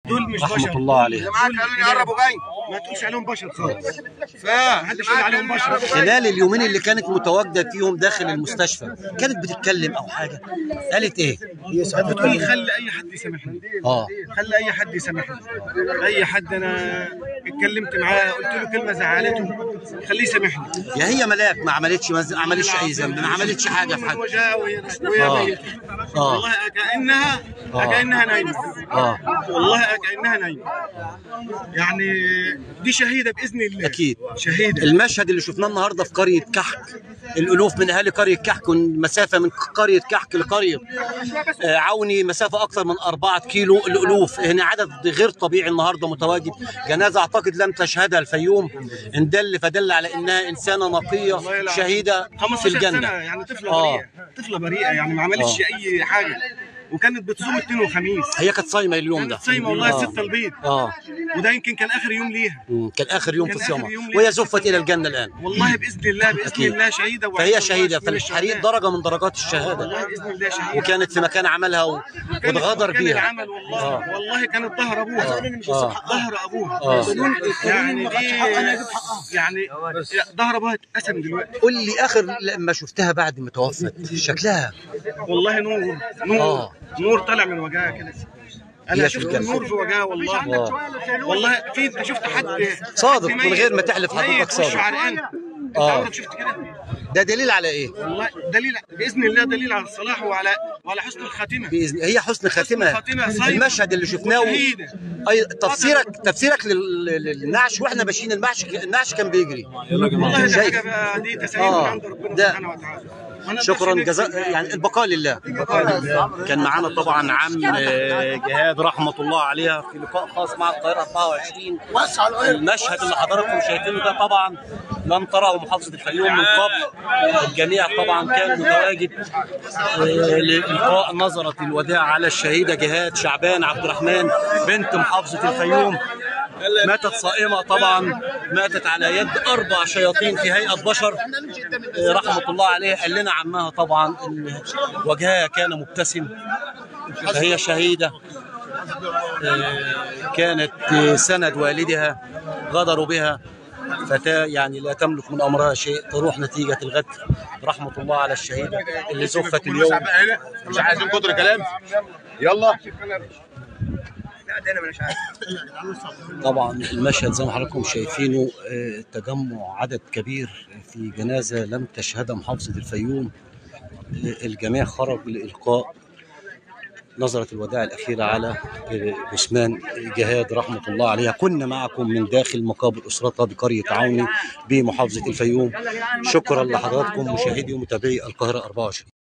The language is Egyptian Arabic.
دول مش رحمة بشر الله عليه. اللي معاك قالوا لي قربوا جاي ما تقولش عليهم بشر خالص فمحدش يقول عليهم بشر خلال اليومين اللي كانت متواجده فيهم داخل المستشفى كانت بتتكلم او حاجه قالت ايه؟ بتقول لي خلي اي حد يسامحني اه خلي اي حد يسامحني اي حد انا اتكلمت معاه قلت له كلمه زعلته خليه يسامحني يا هي ملاك ما عملتش ما عملتش اي ذنب ما عملتش حاجه في حاجه وجهها وهي وهي آه. ميتة. آه. والله كانها آه. كانها نايمه اه والله كانها نايمه يعني دي شهيده باذن الله اكيد شهيده المشهد اللي شفناه النهارده في قريه كحك الالوف من اهالي قريه كحك مسافه من قريه كحك لقريه آه، عوني مسافه اكثر من أربعة كيلو الالوف هنا عدد غير طبيعي النهارده متواجد جنازه اعتقد لم تشهدها الفيوم ان دل فدل على انها انسانه نقيه والله العظيم. شهيده في 15 سنه الجنه يعني طفله آه. بريئه طفله بريئه يعني ما عملتش اي حاجه وكانت بتصوم اثنين وخميس هي كانت صايمه اليوم ده كانت صايمه والله آه. ستة البيض اه وده يمكن كان اخر يوم ليها مم. كان اخر يوم في كان آخر صيامها يوم ليها. وهي زفت الى الجنه الان والله باذن الله باذن أكيد. الله شهيده وعند فهي الله شهيده من فالحريق الشهداء. درجه من درجات الشهاده والله باذن الله شهيده وكانت في مكان عملها و... كانت واتغدر مكان بيها العمل والله آه. والله كانت ظهر ابوها آه. ظهر ابوها آه. يعني دي يعني ظهر ابوها اتقسم دلوقتي قول لي اخر لما شفتها بعد ما توفت شكلها والله نور نور آه. نور طالع من وجهها كده انا هي في شفت الجنة. النور في وجهها والله آه. والله في انت شفت حد صادق، حد من ميت- غير ما تحلف حضرتك ميت وشه صادق. عرقان انت آه. عمرك شفت كده ده دليل على ايه؟ والله دليل باذن الله دليل على الصلاح وعلى وعلى حسن الخاتمه بإذن هي حسن خاتمه خاتمة صايمة المشهد اللي شفناه وشهيدة. اي تفسيرك تفسيرك لل- لل- للنعش واحنا ماشيين المعش النعش كان بيجري والله ده شايف. حاجه بقى دي تسليم آه. من عند ربنا ده. سبحانه وتعالى وأنا شكرا بس جزاء يعني البقاء لله كان معانا طبعا عم آه، جهاد رحمه الله عليها في لقاء خاص مع القاهره 24 المشهد اللي حضراتكم شايفينه ده طبعا لم تره محافظه الفيوم من قبل الجميع طبعا كان متواجد آه، لإلقاء نظرة الوداع على الشهيدة جهاد شعبان عبد الرحمن بنت محافظة الفيوم ماتت صائمة طبعا ماتت على يد أربع شياطين في هيئة بشر آه، رحمة الله عليه قال لنا عمها طبعا إن وجهها كان مبتسم فهي شهيدة آه، كانت آه، سند والدها غدروا بها فتاة يعني لا تملك من أمرها شيء تروح نتيجة الغدر رحمة الله على الشهيدة اللي زفت اليوم مش عايزين كتر كلام يلا طبعا المشهد زي ما حضراتكم شايفينه آه، تجمع عدد كبير في جنازة لم تشهدها محافظة الفيوم آه، الجميع خرج لإلقاء نظرة الوداع الأخيرة على آه، جثمان جهاد رحمة الله عليها كنا معكم من داخل مقابر أسرتها بقرية عوني بمحافظة الفيوم شكرا لحضراتكم مشاهدي ومتابعي القاهرة 24